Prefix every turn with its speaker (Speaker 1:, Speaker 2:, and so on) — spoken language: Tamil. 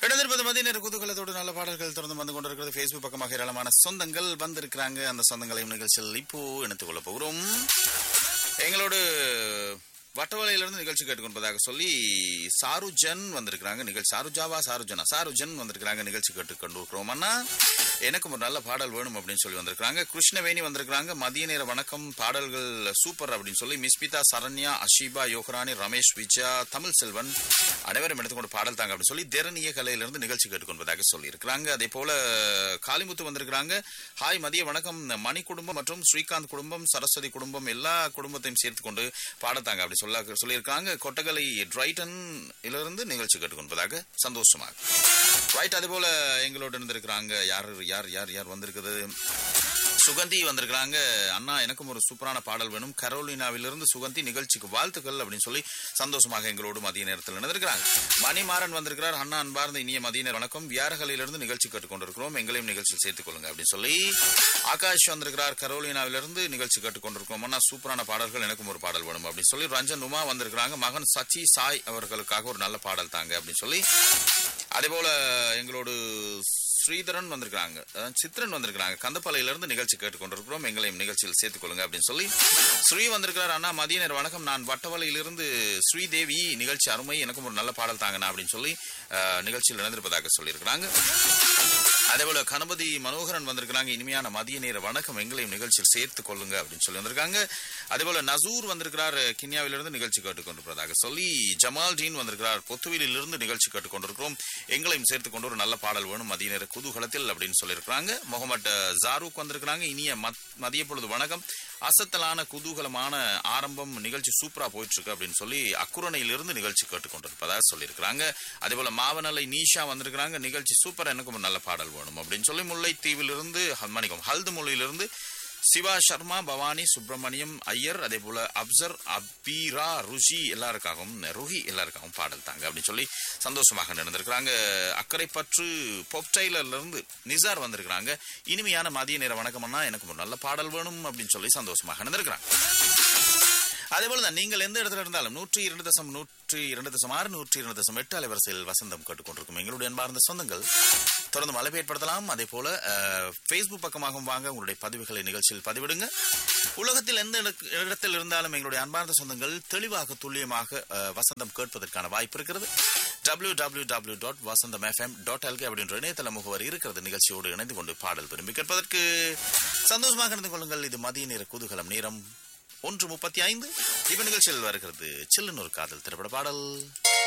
Speaker 1: இடந்திருப்பது மதிய நேர குதூகலத்தோடு நல்ல பாடல்கள் தொடர்ந்து வந்து கொண்டிருக்கிறது Facebook பக்கமாக ஏராளமான சொந்தங்கள் வந்திருக்கிறாங்க அந்த சொந்தங்களையும் நிகழ்ச்சியில் இப்போ இணைத்துக் கொள்ள போகிறோம் எங்களோடு வட்டவலையிலிருந்து நிகழ்ச்சி கேட்டுக்கொண்டதாக சொல்லி சாருஜன் வந்திருக்கிறாங்க நிகழ்ச்சி சாருஜாவா சாருஜனா சாருஜன் வந்திருக்கிறாங்க நிகழ்ச்சி கேட்டுக்கொண்டிருக்கிறோம் அண்ணா எனக்கு ஒரு நல்ல பாடல் வேணும் அப்படின்னு சொல்லி வந்திருக்கிறாங்க கிருஷ்ணவேணி வந்திருக்கிறாங்க மதிய நேர வணக்கம் பாடல்கள் சூப்பர் அப்படின்னு சொல்லி மிஸ்பிதா சரண்யா அஷீபா யோகராணி ரமேஷ் விஜயா தமிழ் செல்வன் அனைவரும் எடுத்துக்கொண்டு பாடல் தாங்க அப்படின்னு சொல்லி தெரணிய கலையிலிருந்து நிகழ்ச்சி கேட்டுக்கொள்வதாக சொல்லி இருக்கிறாங்க அதே போல காளிமுத்து வந்திருக்கிறாங்க ஹாய் மதிய வணக்கம் மணி குடும்பம் மற்றும் ஸ்ரீகாந்த் குடும்பம் சரஸ்வதி குடும்பம் எல்லா குடும்பத்தையும் சேர்த்து கொண்டு பாடத்தாங்க அப்படி சொல்ல சொல்லியிருக்காங்க கொட்டகலை டிரைட்டன் இருந்து நிகழ்ச்சி கேட்டுக்கொள்வதாக சந்தோஷமாக ரைட் அதே போல எங்களோட இருந்திருக்கிறாங்க யார் யார் யார் யார் வந்திருக்குது சுகந்தி வந்திருக்கிறாங்க அண்ணா எனக்கும் ஒரு சூப்பரான பாடல் வேணும் கரோலினாவிலிருந்து சுகந்தி நிகழ்ச்சிக்கு வாழ்த்துக்கள் அப்படின்னு சொல்லி சந்தோஷமாக எங்களோடு மதிய நேரத்தில் நடந்திருக்கிறாங்க மணிமாறன் வந்திருக்கிறார் அண்ணா அன்பார்ந்த இனிய மதிய நேர வணக்கம் வியாரகளிலிருந்து நிகழ்ச்சி கேட்டுக்கொண்டிருக்கிறோம் எங்களையும் நிகழ்ச்சியில் சேர்த்துக் கொள்ளுங்க அப்படின்னு சொல்லி ஆகாஷ் வந்திருக்கிறார் கரோலினாவிலிருந்து நிகழ்ச்சி கேட்டுக்கொண்டிருக்கிறோம் அண்ணா சூப்பரான பாடல்கள் எனக்கும் ஒரு பாடல் வேணும் அப்படின்னு சொல்லி ரஞ்சன் உமா வந்திருக்கிறாங்க மகன் சச்சி சாய் அவர்களுக்காக ஒரு நல்ல பாடல் தாங்க அப்படின்னு சொல்லி அதே போல எங்களோடு ஸ்ரீதரன் வந்திருக்காங்க அஹ் சித்ரன் வந்திருக்காங்க கந்தப்பாளையிலிருந்து நிகழ்ச்சி கேட்டுக்கொண்டிருக்கிறோம் எங்களையும் நிகழ்ச்சியில் சேர்த்துக் கொள்ளுங்க அப்படின்னு சொல்லி ஸ்ரீ வந்திருக்கிறார் அண்ணா மதிய நேர வணக்கம் நான் வட்டவலையிலிருந்து ஸ்ரீதேவி நிகழ்ச்சி அருமை எனக்கும் ஒரு நல்ல பாடல் தாங்கண்ணா அப்படின்னு சொல்லி அஹ், நிகழ்ச்சியில் இணைந்திருப்பதாக சொல்லியிருக்கிறாங்க அதே போல கணபதி மனோகரன் வந்திருக்கிறாங்க இனிமையான மதிய நேர வணக்கம் எங்களையும் நிகழ்ச்சியில் சேர்த்துக் கொள்ளுங்க அப்படின்னு சொல்லி வந்திருக்காங்க அதே போல நசூர் வந்திருக்கிறார் கிண்ணியாவிலிருந்து நிகழ்ச்சி கேட்டுக்கொண்டிருப்பதாக சொல்லி ஜமால் டீன் வந்திருக்கிறார் பொத்துவிலிருந்து நிகழ்ச்சி கேட்டுக்கொண்டிருக்கிறோம் எங்களையும் சேர்த்துக் கொண்டு ஒரு நல்ல பாடல் வேணும் மதிய நேர குதூகலத்தில் அப்படின்னு சொல்லியிருக்கிறாங்க முகமது ஜாரூக் வந்திருக்கிறாங்க இனிய மத்- மதிய பொழுது வணக்கம் அசத்தலான குதூகலமான ஆரம்பம் நிகழ்ச்சி சூப்பரா போயிட்டு இருக்கு அப்படின்னு சொல்லி அக்குரணையிலிருந்து நிகழ்ச்சி கேட்டுக்கொண்டிருப்பதாக சொல்லியிருக்கிறாங்க அதே போல மாவனலை நீஷா வந்திருக்கிறாங்க நிகழ்ச்சி சூப்பர் எனக்கும் ஒரு நல்ல பாடல் வேணும் அப்படின்னு சொல்லி முல்லைத்தீவிலிருந்து மணிக்கம் ஹல்து மொழியிலிருந்து சிவா சர்மா பவானி சுப்பிரமணியம் ஐயர் அதே போல அப்சர் அபீரா ருஷி எல்லாருக்காகவும் ருஹி எல்லாருக்காகவும் பாடல் தாங்க அப்படின்னு சொல்லி சந்தோஷமாக நடந்திருக்கிறாங்க அக்கறைப்பற்று பொப்டைலர்ல இருந்து நிசார் வந்திருக்கிறாங்க இனிமையான மதிய நேர வணக்கம்னா எனக்கு ஒரு நல்ல பாடல் வேணும் அப்படின்னு சொல்லி சந்தோஷமாக நடந்திருக்கிறாங்க அதே போலதான் நீங்கள் எந்த இடத்துல இருந்தாலும் நூற்றி இரண்டு தசம் நூற்றி இரண்டு தசம் ஆறு நூற்றி இரண்டு தசம் எட்டு அலைவரிசையில் வசந்தம் கேட்டுக்கொண்டிருக்கும் எங்களுடைய அன்பார்ந்த சொந்தங்கள் தொடர்ந்து மழை ஏற்படுத்தலாம் அதே போல ஃபேஸ்புக் பக்கமாகவும் வாங்க உங்களுடைய பதிவுகளை நிகழ்ச்சியில் பதிவிடுங்க உலகத்தில் எந்த இடக்கு- இடத்தில் இருந்தாலும் எங்களுடைய அன்பார்ந்த சொந்தங்கள் தெளிவாக துல்லியமாக அஹ், வசந்தம் கேட்பதற்கான வாய்ப்பு இருக்கிறது W W W dot Vasantham FM dot LK அப்படின்ற இணையதள முகவரி இருக்கிறது நிகழ்ச்சியோடு இணைந்து கொண்டு பாடல் விரும்பி கேட்பதற்கு சந்தோஷமாக இணைந்து கொள்ளுங்கள் இது மதிய நேர குதூகலம் நேரம் ஒன்று முப்பத்தி ஐந்து இப்ப நிகழ்ச்சியில் வருகிறது சில்லுன்னு ஒரு காதல் திரைப்பட பாடல்